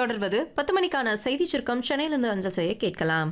தொடர்வது பத்து மணிக்கான செய்தி சுருக்கம் சென்னையிலிருந்து அஞ்சல் செய்ய கேட்கலாம்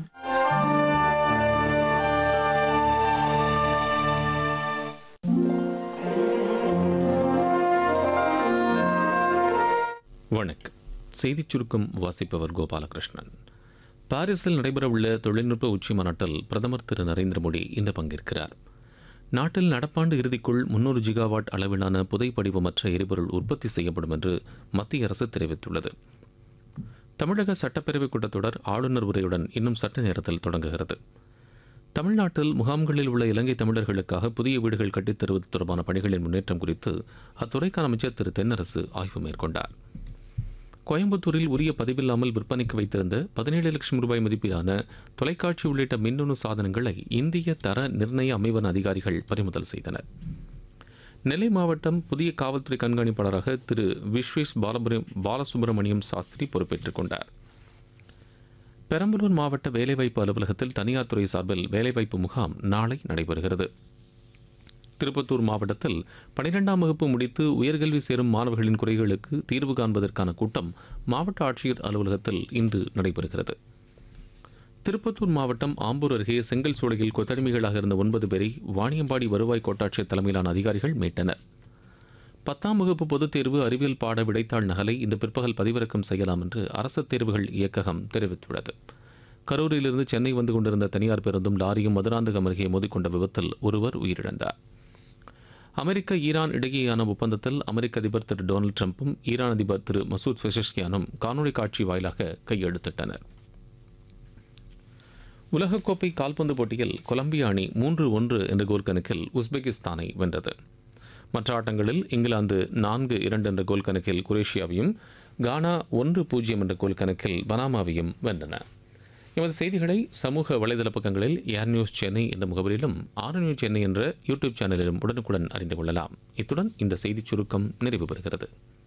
வணக்கம் செய்திச் சுருக்கம் வாசிப்பவர் கோபாலகிருஷ்ணன் பாரிஸில் நடைபெறவுள்ள தொழில்நுட்ப உச்சி மாநாட்டில் பிரதமர் திரு நரேந்திர மோடி இன்று பங்கேற்கிறார் நாட்டில் நடப்பாண்டு இறுதிக்குள் முன்னூறு ஜிகாவாட் அளவிலான புதை படிவமற்ற எரிபொருள் உற்பத்தி செய்யப்படும் என்று மத்திய அரசு தெரிவித்துள்ளது தமிழக சட்டப்பேரவைக் கூட்டத்தொடர் ஆளுநர் உரையுடன் இன்னும் சட்ட நேரத்தில் தொடங்குகிறது தமிழ்நாட்டில் முகாம்களில் உள்ள இலங்கை தமிழர்களுக்காக புதிய வீடுகள் கட்டித் தருவது தொடர்பான பணிகளின் முன்னேற்றம் குறித்து அத்துறைக்கான அமைச்சர் திரு தென்னரசு ஆய்வு மேற்கொண்டார் கோயம்புத்தூரில் உரிய பதிவில்லாமல் விற்பனைக்கு வைத்திருந்த பதினேழு லட்சம் ரூபாய் மதிப்பிலான தொலைக்காட்சி உள்ளிட்ட மின்னணு சாதனங்களை இந்திய தர நிர்ணய அமைவன அதிகாரிகள் பறிமுதல் செய்தனர் நெல்லை மாவட்டம் புதிய காவல்துறை கண்காணிப்பாளராக திரு விஸ்வேஷ் பாலபுரம் பாலசுப்ரமணியம் சாஸ்திரி பொறுப்பேற்றுக் கொண்டார் பெரம்பலூர் மாவட்ட வேலைவாய்ப்பு அலுவலகத்தில் தனியார் துறை சார்பில் வேலைவாய்ப்பு முகாம் நாளை நடைபெறுகிறது திருப்பத்தூர் மாவட்டத்தில் பனிரெண்டாம் வகுப்பு முடித்து உயர்கல்வி சேரும் மாணவர்களின் குறைகளுக்கு தீர்வு காண்பதற்கான கூட்டம் மாவட்ட ஆட்சியர் அலுவலகத்தில் இன்று நடைபெறுகிறது திருப்பத்தூர் மாவட்டம் ஆம்பூர் அருகே செங்கல் சூளையில் கொத்தடிமைகளாக இருந்த ஒன்பது பேரை வாணியம்பாடி வருவாய் கோட்டாட்சியர் தலைமையிலான அதிகாரிகள் மீட்டனர் பத்தாம் வகுப்பு பொதுத் தேர்வு அறிவியல் பாட விடைத்தாள் நகலை இன்று பிற்பகல் பதிவிறக்கம் செய்யலாம் என்று அரசு தேர்வுகள் இயக்ககம் தெரிவித்துள்ளது கரூரிலிருந்து சென்னை வந்து கொண்டிருந்த தனியார் பேருந்தும் லாரியும் மதுராந்தகம் அருகே மோதிக்கொண்ட விபத்தில் ஒருவர் உயிரிழந்தார் அமெரிக்க ஈரான் இடையேயான ஒப்பந்தத்தில் அமெரிக்க அதிபர் திரு டொனால்டு ட்ரம்ப்பும் ஈரான் அதிபர் திரு மசூத் பெஷஷ்கியானும் காணொலி காட்சி வாயிலாக கையெழுத்திட்டனர் உலகக்கோப்பை கால்பந்து போட்டியில் கொலம்பியா அணி மூன்று ஒன்று என்ற கோல் கணக்கில் உஸ்பெகிஸ்தானை வென்றது மற்ற ஆட்டங்களில் இங்கிலாந்து நான்கு இரண்டு என்ற கோல் கணக்கில் குரேஷியாவையும் கானா ஒன்று பூஜ்ஜியம் என்ற கோல் கணக்கில் பனாமாவையும் வென்றன எமது செய்திகளை சமூக வலைதள பக்கங்களில் ஏர் நியூஸ் சென்னை என்ற முகவரியிலும் ஆர் நியூஸ் சென்னை என்ற யூடியூப் சேனலிலும் உடனுக்குடன் அறிந்து கொள்ளலாம் இத்துடன் இந்த செய்திச் சுருக்கம் நிறைவு பெறுகிறது